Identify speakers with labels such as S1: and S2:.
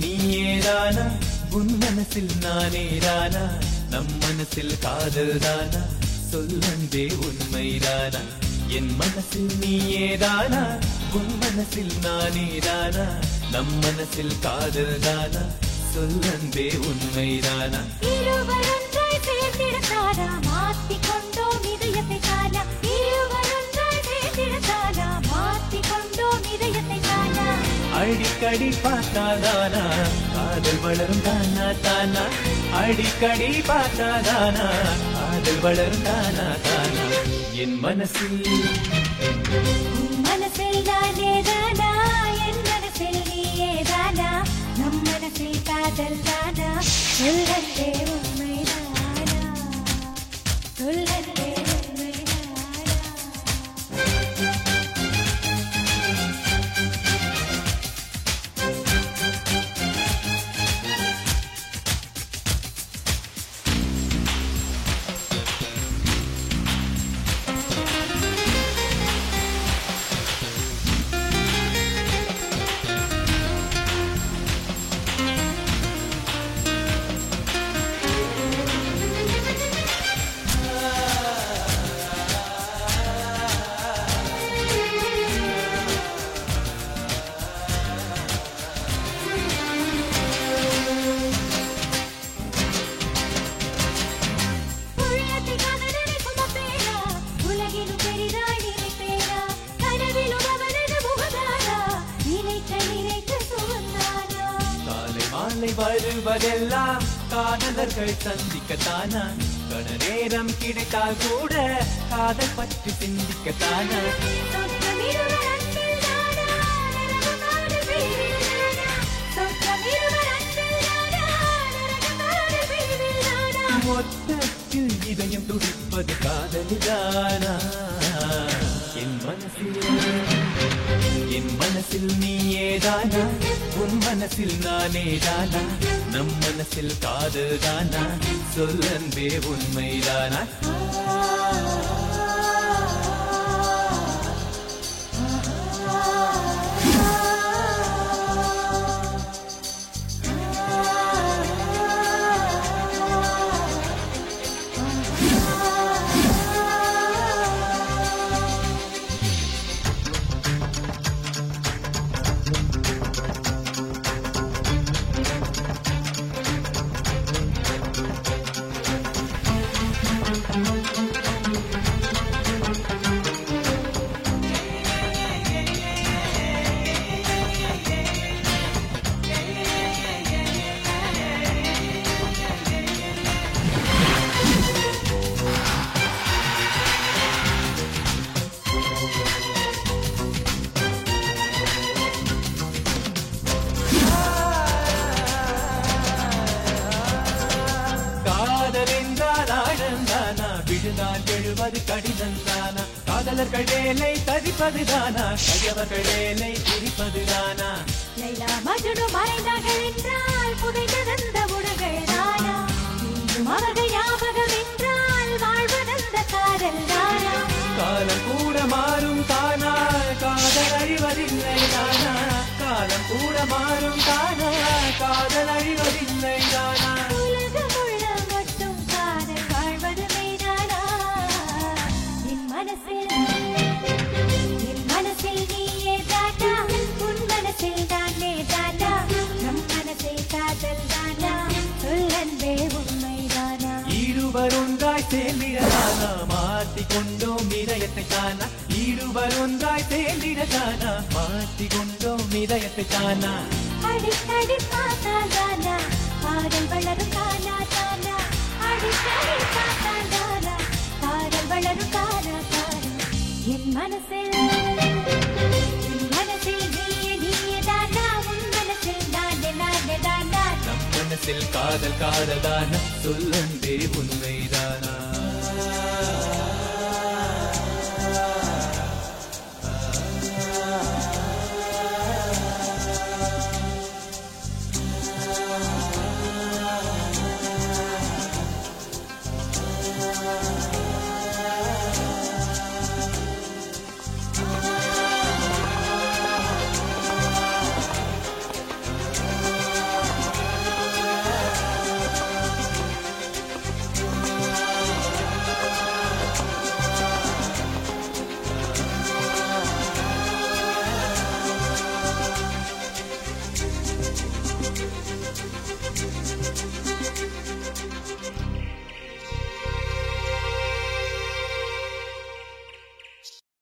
S1: நீயேதானா உன் மனசில் நானேதானா நம் மனசில் காதல் தானா சொல்லந்தே உண்மைதானா என் மனசில் நீயேதானா உன் மனசில் நானேதானா நம் மனசில் காதல் தானா சொல்லந்தே உண்மைதானா
S2: இருவரொன்றாய் சேர்ந்திடத்தானா மாற்றிக் கொண்டோம் இதயத்தை தானா இருவரொன்றாய் சேர்ந்திடத்தானா மாற்றிக் கொண்டோம் இதயத்தை தானா
S1: அடிக்கடி பார்த்தாதானா காதல் வளரும் தானா தானா அடிக்கடி பார்த்தாதானா காதல் வளரும் தானா தானா என் மனசில்
S2: உன் மனசில் நானே தானா என் மனசில் நீயே தானா நம் மனசில் காதல் தானா சொல்லந்தே உண்மைதானா சொல்லந்தே உண்மைதானா உள்ளத்தில் கனடனை சுமப்பேனா உலகிலும் பெரிதாய் நினைப்பேனா கனவிலும் அவனது முகதானா நினைக்க நினைக்க சுகந்தானா
S1: காலை மாலை வருவதெல்லாம் காதலர்கள் சந்திக்கத்தானா கன நேரம் கிடைத்தால் கூட காதல் பற்றி சிந்திக்கத்தானா
S2: சொர்க்கமிருவர் அன்பில் தானா நரகமான பிரிவில் தானா சொர்க்கமிருவர் அன்பில் தானா நரகமான பிரிவில் தானா
S1: மொத்தத்தில் இதயம் துடிப்பது காதலிதானா என் மனசில் என் மனசில் நீயேதானா உன் மனசில் நானேதானா நம் மனசில் காதல் தானா சொல்லன்பே உண்மைதானா காதல் என்றால் ஆழந்தானா விழுந்தால் எழுவது கடிதந்தானா காதலர்கள் வேலை தவிப்பது தானா கையவர்கள் வேலை பிரிப்பது தானா
S2: லைலா மஜ்னு மறைந்தார்கள் என்றால் புதைந்ததந்த உணர்கள் தானா இன்றும் அவர்கள் ஞாபகம் என்றால் வாழ்வதந்த காதல் தானா
S1: காலம் கூட மாறும் தானா காதல் அழிவதில்லை தானா காலம் கூட மாறும் தானா காதல் அழிவதில்லை தானா
S2: உலகமுள்ள மட்டும் காதல் வாழ்வது மெய்தானா என் மனசில் என் மனசில் நீயே தானா உன் மனசில் தானே தானா நம் மனசில் காதல் தானா சொல்லன்பே உண்மைதானா
S1: இருவர் ஒன்றாய் சேர்ந்திடதானா மாற்றிக் கொண்டோம் இதயத்தை தானா இருவர் ஒன்றாய் சேர்ந்திடதானா மாற்றிக் கொண்டோம் இதயத்தை தானா
S2: அடிக்கடி பார்த்தால் தானா காதல் வளரும் தானா தானா அடிக்கடி பார்த்தால் தானா காதல் வளரும் தானா தானா என் மனசில் என் மனசில் நீயே நீயே தானா உன் மனசில் நானே நானே தானா
S1: நம் மனசில் காதல் காதல் தானா சொல்லந்தே உண்மைதானா